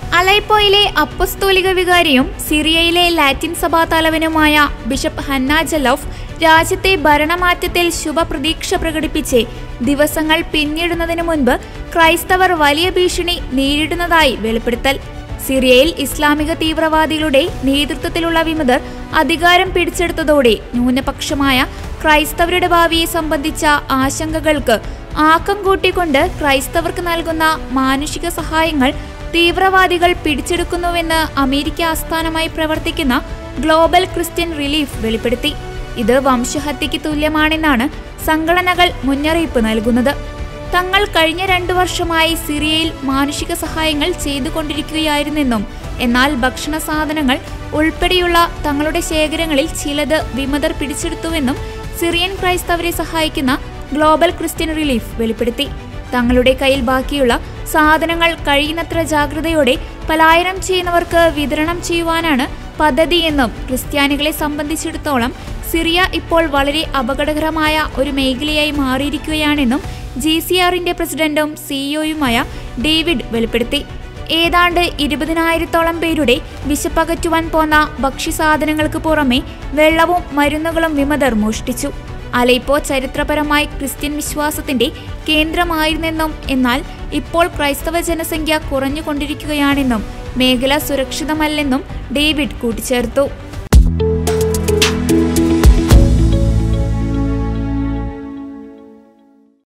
അലൈപ്പോയിലെ അപ്പസ്തോലിക വികാരിയും സിറിയയിലെ ലാറ്റിൻ സഭാ തലവനുമായ bishop Hannah ജലോഫ് രാജ്യത്തെ ഭരണമാറ്റത്തിൽ ശുഭപ്രതീക്ഷ പ്രകടിപ്പിച്ച് ദിവസങ്ങൾ പിന്നിടുന്നതിനു മുൻപ് ക്രൈസ്തവർ വലിയ ഭീഷണി നേരിടുന്നതായി വെളിപ്പെടുത്തൽ സിറിയയിൽ ഇസ്ലാമിക തീവ്രവാദികളുടെ നേതൃത്വത്തിലുള്ള വിമതർ അധികാരം പിടിച്ചെടുത്തതോടെ ന്യൂനപക്ഷമായ ക്രൈസ്തവരുടെ ഭാവിയെ സംബന്ധിച്ച ആശങ്കകൾക്ക് ആക്കം കൂട്ടിക്കൊണ്ട് ക്രൈസ്തവർക്ക് നൽകുന്ന മാനുഷിക സഹായങ്ങൾ തീവ്രവാദികൾ പിടിച്ചെടുക്കുന്നുവെന്ന് അമേരിക്ക ആസ്ഥാനമായി പ്രവർത്തിക്കുന്ന ഗ്ലോബൽ ക്രിസ്ത്യൻ റിലീഫ് വെളിപ്പെടുത്തി ഇത് വംശഹത്യയ്ക്ക് തുല്യമാണെന്നാണ് സംഘടനകൾ മുന്നറിയിപ്പ് നൽകുന്നത് തങ്ങൾ കഴിഞ്ഞ രണ്ടു വർഷമായി സിറിയയിൽ മാനുഷിക സഹായങ്ങൾ ചെയ്തുകൊണ്ടിരിക്കുകയായിരുന്നെന്നും എന്നാൽ ഭക്ഷണ സാധനങ്ങൾ ഉൾപ്പെടെയുള്ള തങ്ങളുടെ ശേഖരങ്ങളിൽ ചിലത് വിമതർ പിടിച്ചെടുത്തുവെന്നും സിറിയൻ ക്രൈസ്തവരെ സഹായിക്കുന്ന ഗ്ലോബൽ ക്രിസ്ത്യൻ റിലീഫ് വെളിപ്പെടുത്തി തങ്ങളുടെ കയ്യിൽ ബാക്കിയുള്ള സാധനങ്ങൾ കഴിയുന്നത്ര ജാഗ്രതയോടെ പലായനം ചെയ്യുന്നവർക്ക് വിതരണം ചെയ്യുവാനാണ് പദ്ധതിയെന്നും ക്രിസ്ത്യാനികളെ സംബന്ധിച്ചിടത്തോളം സിറിയ ഇപ്പോൾ വളരെ അപകടകരമായ ഒരു മേഖലയായി മാറിയിരിക്കുകയാണെന്നും ജി സി ആറിന്റെ പ്രസിഡന്റും സിഇഒയുമായ ഡേവിഡ് വെളിപ്പെടുത്തി ഏതാണ്ട് ഇരുപതിനായിരത്തോളം പേരുടെ വിശപ്പകറ്റുവാൻ പോന്ന ഭക്ഷ്യസാധനങ്ങൾക്ക് പുറമെ വെള്ളവും മരുന്നുകളും വിമതർ മോഷ്ടിച്ചു അലൈപ്പോ ചരിത്രപരമായി ക്രിസ്ത്യൻ വിശ്വാസത്തിന്റെ കേന്ദ്രമായിരുന്നെന്നും എന്നാൽ ഇപ്പോൾ ക്രൈസ്തവ ജനസംഖ്യ കുറഞ്ഞുകൊണ്ടിരിക്കുകയാണെന്നും മേഖല സുരക്ഷിതമല്ലെന്നും ഡേവിഡ് കൂട്ടിച്ചേർത്തു